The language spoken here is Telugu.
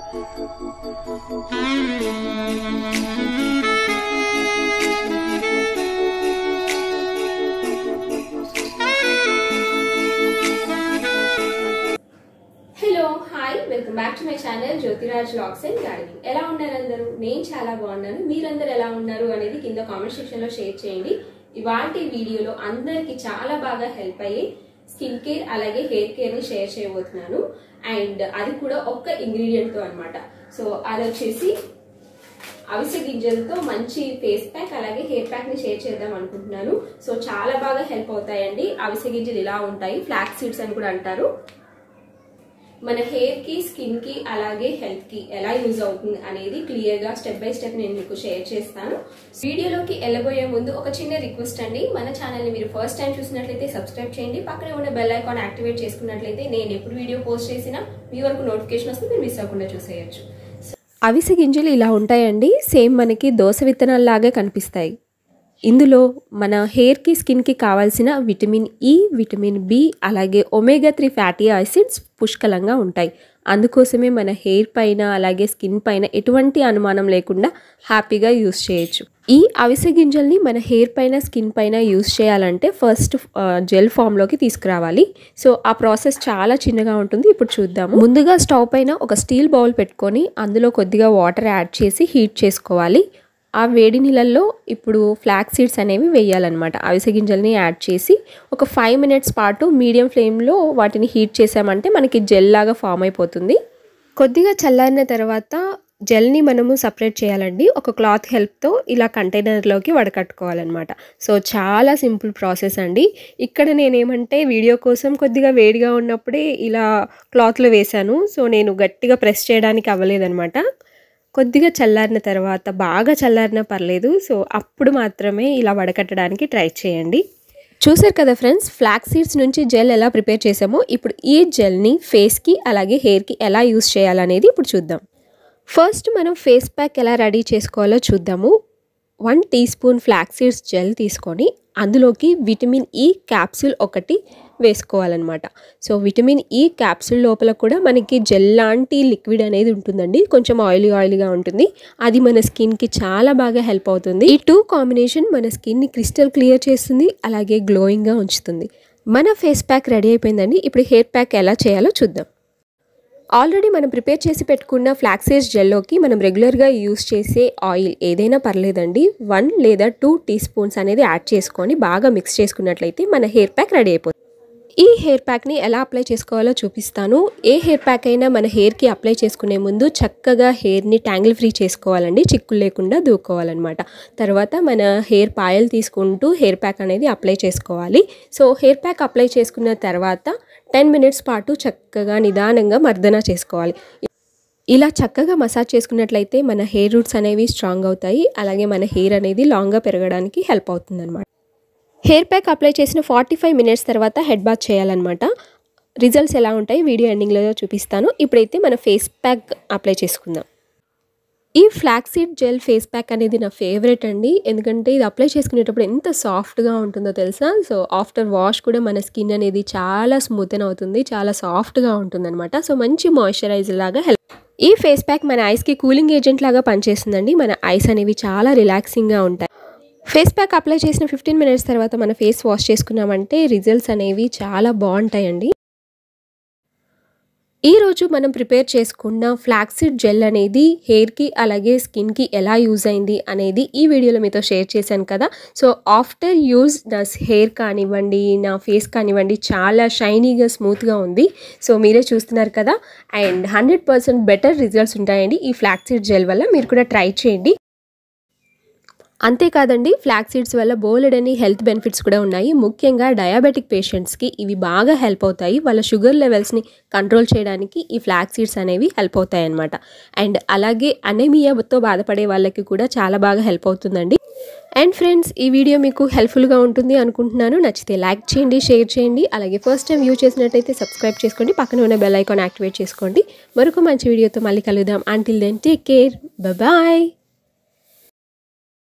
hello hi welcome back to my channel Jyothiraj logs and gardening ఎలా ఉన్నారు అందరూ నేను చాలా బాగున్నాను మీరందరూ ఎలా ఉన్నారు అనేది కింద కామెంట్ సెక్షన్ లో షేర్ చేయండి ఇవాటి వీడియోలో అందరికి చాలా బాగా హెల్ప్ అయ్యే స్కిన్ కేర్ అలాగే హెయిర్ కేర్ ని షేర్ చేయబోతున్నాను అండ్ అది కూడా ఒక్క ఇంగ్రీడియంట్ తో అనమాట సో అది వచ్చేసి అవిసె గింజలతో మంచి ఫేస్ ప్యాక్ అలాగే హెయిర్ ప్యాక్ ని షేర్ చేద్దాం అనుకుంటున్నాను సో చాలా బాగా హెల్ప్ అవుతాయండి అవిసె గింజలు ఇలా ఉంటాయి ఫ్లాక్ సీడ్స్ అని కూడా అంటారు మన హెయిర్ కి స్కిన్ కి అలాగే హెల్త్ కి ఎలా యూజ్ అవుతుంది అనేది క్లియర్ గా స్టెప్ బై స్టెప్ నేను మీకు షేర్ చేస్తాను వీడియోలోకి వెళ్ళబోయే ముందు ఒక చిన్న రిక్వెస్ట్ అండి మన ఛానల్ ని మీరు ఫస్ట్ టైం చూసినట్లయితే సబ్స్క్రైబ్ చేయండి పక్కనే ఉన్న బెల్ ఐకాన్ యాక్టివేట్ చేసుకున్నట్లయితే నేను ఎప్పుడు వీడియో పోస్ట్ చేసినా మీ వరకు నోటిఫికేషన్ వస్తే మీరు మిస్ అవ్వకుండా చూసేయచ్చు అవిసె గింజలు ఇలా ఉంటాయండి సేమ్ మనకి దోస విత్తనాల్లాగే కనిపిస్తాయి ఇందులో మన హెయిర్కి స్కిన్కి కావాల్సిన విటమిన్ ఈ విటమిన్ బి అలాగే ఒమేగా త్రీ ఫ్యాటీ యాసిడ్స్ పుష్కలంగా ఉంటాయి అందుకోసమే మన హెయిర్ పైన అలాగే స్కిన్ పైన ఎటువంటి అనుమానం లేకుండా హ్యాపీగా యూస్ చేయొచ్చు ఈ అవిసె గింజల్ని మన హెయిర్ పైన స్కిన్ పైన యూస్ చేయాలంటే ఫస్ట్ జెల్ ఫామ్లోకి తీసుకురావాలి సో ఆ ప్రాసెస్ చాలా చిన్నగా ఉంటుంది ఇప్పుడు చూద్దాము ముందుగా స్టవ్ పైన ఒక స్టీల్ బౌల్ పెట్టుకొని అందులో కొద్దిగా వాటర్ యాడ్ చేసి హీట్ చేసుకోవాలి ఆ వేడి నీళ్ళల్లో ఇప్పుడు ఫ్లాక్ సీడ్స్ అనేవి వేయాలన్నమాట అవిసె గింజల్ని యాడ్ చేసి ఒక ఫైవ్ మినిట్స్ పాటు మీడియం ఫ్లేమ్లో వాటిని హీట్ చేసామంటే మనకి జెల్ లాగా ఫామ్ అయిపోతుంది కొద్దిగా చల్లారిన తర్వాత జెల్ని మనము సపరేట్ చేయాలండి ఒక క్లాత్ హెల్ప్తో ఇలా కంటైనర్లోకి వడకట్టుకోవాలన్నమాట సో చాలా సింపుల్ ప్రాసెస్ అండి ఇక్కడ నేనేమంటే వీడియో కోసం కొద్దిగా వేడిగా ఉన్నప్పుడే ఇలా క్లాత్లో వేశాను సో నేను గట్టిగా ప్రెస్ చేయడానికి అవ్వలేదన్నమాట కొద్దిగా చల్లారిన తర్వాత బాగా చల్లారినా పర్లేదు సో అప్పుడు మాత్రమే ఇలా వడకట్టడానికి ట్రై చేయండి చూసారు కదా ఫ్రెండ్స్ ఫ్లాక్ సీడ్స్ నుంచి జెల్ ఎలా ప్రిపేర్ చేసామో ఇప్పుడు ఈ జెల్ని ఫేస్కి అలాగే హెయిర్కి ఎలా యూస్ చేయాలనేది ఇప్పుడు చూద్దాం ఫస్ట్ మనం ఫేస్ ప్యాక్ ఎలా రెడీ చేసుకోవాలో చూద్దాము one teaspoon flax seeds gel తీసుకొని అందులోకి విటమిన్ ఈ క్యాప్సూల్ ఒకటి వేసుకోవాలన్నమాట సో విటమిన్ ఈ క్యాప్సూల్ లోపల కూడా మనకి జెల్ లాంటి లిక్విడ్ అనేది ఉంటుందండి కొంచెం ఆయిలీ ఆయిలీగా ఉంటుంది అది మన స్కిన్కి చాలా బాగా హెల్ప్ అవుతుంది ఈ టూ కాంబినేషన్ మన స్కిన్ని క్రిస్టల్ క్లియర్ చేస్తుంది అలాగే గ్లోయింగ్గా ఉంచుతుంది మన ఫేస్ ప్యాక్ రెడీ అయిపోయిందండి ఇప్పుడు హెయిర్ ప్యాక్ ఎలా చేయాలో చూద్దాం ఆల్రెడీ మనం ప్రిపేర్ చేసి పెట్టుకున్న ఫ్లాక్సీడ్స్ జెల్లోకి మనం రెగ్యులర్గా యూస్ చేసే ఆయిల్ ఏదైనా పర్లేదండి వన్ లేదా టూ టీ స్పూన్స్ అనేది యాడ్ చేసుకొని బాగా మిక్స్ చేసుకున్నట్లయితే మన హెయిర్ ప్యాక్ రెడీ అయిపోతుంది ఈ హెయిర్ ప్యాక్ని ఎలా అప్లై చేసుకోవాలో చూపిస్తాను ఏ హెయిర్ ప్యాక్ అయినా మన హెయిర్కి అప్లై చేసుకునే ముందు చక్కగా హెయిర్ని ట్యాంగిల్ ఫ్రీ చేసుకోవాలండి చిక్కులు లేకుండా దూకోవాలన్నమాట తర్వాత మన హెయిర్ పాయలు తీసుకుంటూ హెయిర్ ప్యాక్ అనేది అప్లై చేసుకోవాలి సో హెయిర్ ప్యాక్ అప్లై చేసుకున్న తర్వాత టెన్ మినిట్స్ పాటు చక్కగా నిదానంగా మర్దన చేసుకోవాలి ఇలా చక్కగా మసాజ్ చేసుకున్నట్లయితే మన హెయిర్ రూట్స్ అనేవి స్ట్రాంగ్ అవుతాయి అలాగే మన హెయిర్ అనేది లాంగ్గా పెరగడానికి హెల్ప్ అవుతుంది అనమాట హెయిర్ ప్యాక్ అప్లై చేసిన ఫార్టీ ఫైవ్ మినిట్స్ తర్వాత హెడ్ బాత్ చేయాలన్నమాట రిజల్ట్స్ ఎలా ఉంటాయి వీడియో ఎండింగ్లో చూపిస్తాను ఇప్పుడైతే మన ఫేస్ ప్యాక్ అప్లై చేసుకుందాం ఈ ఫ్లాక్సీడ్ జెల్ ఫేస్ ప్యాక్ అనేది నా ఫేవరెట్ అండి ఎందుకంటే ఇది అప్లై చేసుకునేటప్పుడు ఎంత సాఫ్ట్గా ఉంటుందో తెలుసా సో ఆఫ్టర్ వాష్ కూడా మన స్కిన్ అనేది చాలా స్మూత్ అవుతుంది చాలా సాఫ్ట్గా ఉంటుంది అనమాట సో మంచి మాయిశ్చరైజర్ లాగా హెల్ప్ ఈ ఫేస్ ప్యాక్ మన ఐస్కి కూలింగ్ ఏజెంట్ లాగా పనిచేస్తుందండి మన ఐస్ అనేవి చాలా రిలాక్సింగ్గా ఉంటాయి ఫేస్ ప్యాక్ అప్లై చేసిన ఫిఫ్టీన్ మినిట్స్ తర్వాత మన ఫేస్ వాష్ చేసుకున్నామంటే రిజల్ట్స్ అనేవి చాలా బాగుంటాయండి ఈరోజు మనం ప్రిపేర్ చేసుకున్న ఫ్లాక్సిడ్ జెల్ అనేది హెయిర్కి అలాగే స్కిన్కి ఎలా యూజ్ అయింది అనేది ఈ వీడియోలో మీతో షేర్ చేశాను కదా సో ఆఫ్టర్ యూజ్ నా హెయిర్ కానివ్వండి నా ఫేస్ కానివ్వండి చాలా షైనీగా స్మూత్గా ఉంది సో మీరే చూస్తున్నారు కదా and hundred percent better results ఉంటాయండి ఈ ఫ్లాక్సిడ్ జెల్ వల్ల మీరు కూడా ట్రై చేయండి అంతేకాదండి ఫ్లాక్ సీడ్స్ వల్ల బోలెడని హెల్త్ బెనిఫిట్స్ కూడా ఉన్నాయి ముఖ్యంగా డయాబెటిక్ పేషెంట్స్కి ఇవి బాగా హెల్ప్ అవుతాయి వాళ్ళ షుగర్ లెవెల్స్ని కంట్రోల్ చేయడానికి ఈ ఫ్లాక్ సీడ్స్ అనేవి హెల్ప్ అవుతాయి అనమాట అండ్ అలాగే అనీమియాతో బాధపడే వాళ్ళకి కూడా చాలా బాగా హెల్ప్ అవుతుందండి అండ్ ఫ్రెండ్స్ ఈ వీడియో మీకు హెల్ప్ఫుల్గా ఉంటుంది అనుకుంటున్నాను నచ్చితే లైక్ చేయండి షేర్ చేయండి అలాగే ఫస్ట్ టైం వ్యూ చేసినట్టయితే సబ్స్క్రైబ్ చేసుకోండి పక్కన ఉన్న బెల్ ఐకాన్ యాక్టివేట్ చేసుకోండి మరొక మంచి వీడియోతో మళ్ళీ కలుద్దాం until then take care bye